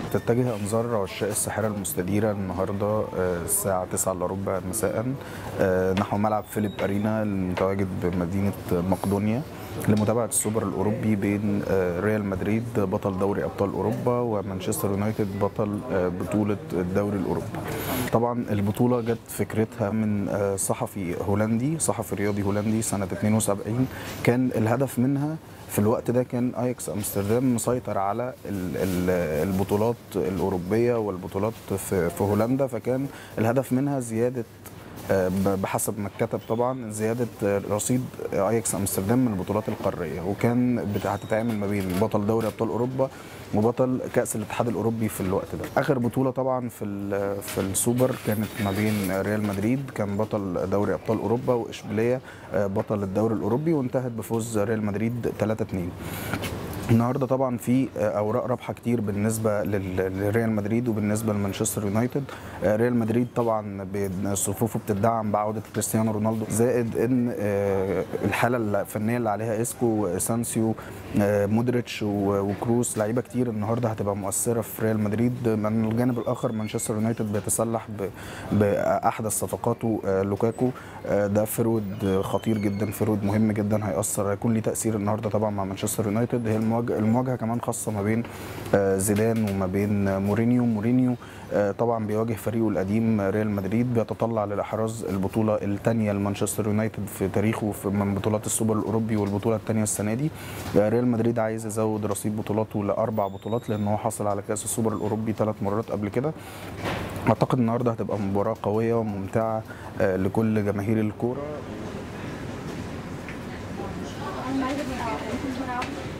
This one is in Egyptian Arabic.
تتجه انظار عشاق الساحره المستديره النهارده آه، الساعه 9 الا ربع مساء آه، نحو ملعب فيليب ارينا المتواجد بمدينه مقدونيا لمتابعه السوبر الاوروبي بين آه، ريال مدريد بطل دوري ابطال اوروبا ومانشستر يونايتد بطل آه، بطوله الدوري الاوروبي. طبعا البطوله جت فكرتها من آه، صحفي هولندي صحفي رياضي هولندي سنه 72 كان الهدف منها في الوقت ده كان اياكس امستردام مسيطر على ال- ال- البطولات الاوروبيه والبطولات في في هولندا فكان الهدف منها زياده آه، ب- بحسب ما اتكتب طبعا زياده آه، رصيد اياكس امستردام من البطولات القاريه وكان بت- هتتعامل ما بين بطل دوري ابطال اوروبا وبطل كاس الاتحاد الاوروبي في الوقت ده اخر بطوله طبعا في ال- في السوبر كانت ما بين ريال مدريد كان بطل دوري ابطال اوروبا واشبيليه آه، بطل الدوري الاوروبي وانتهت بفوز ريال مدريد 3-2 النهارده طبعا في اوراق رابحه كتير بالنسبه لل- لريال مدريد وبالنسبه لمانشستر يونايتد آه، ريال مدريد طبعا ب- صفوفه بتدعم بعوده كريستيانو رونالدو زائد ان آه، الحاله الفنيه اللي عليها اسكو سانسيو آه، مودريتش و- وكروس لعيبه كتير النهارده هتبقى مؤثره في ريال مدريد من الجانب الاخر مانشستر يونايتد بيتسلح ب- باحدث صفقاته آه، لوكاكو آه، ده فرود خطير جدا فرود مهم جدا هيأثر هيكون ليه تأثير النهارده طبعا مع مانشستر يونايتد هي المواجهه المواجهه كمان خاصه ما بين آه، زيدان وما بين مورينيو مورينيو آه، طبعا بيواجه فريقه القديم آه، ريال مدريد بيتطلع لإحراز البطوله الثانيه لمانشستر يونايتد في تاريخه في من بطولات السوبر الاوروبي والبطوله الثانيه السنه دي آه، ريال مدريد عايز يزود رصيد بطولاته لاربع بطولات لان هو حصل على كاس السوبر الاوروبي ثلاث مرات قبل كده اعتقد النهارده هتبقى مباراه قويه وممتعه آه، لكل جماهير الكوره I'm not even out. I'm not out.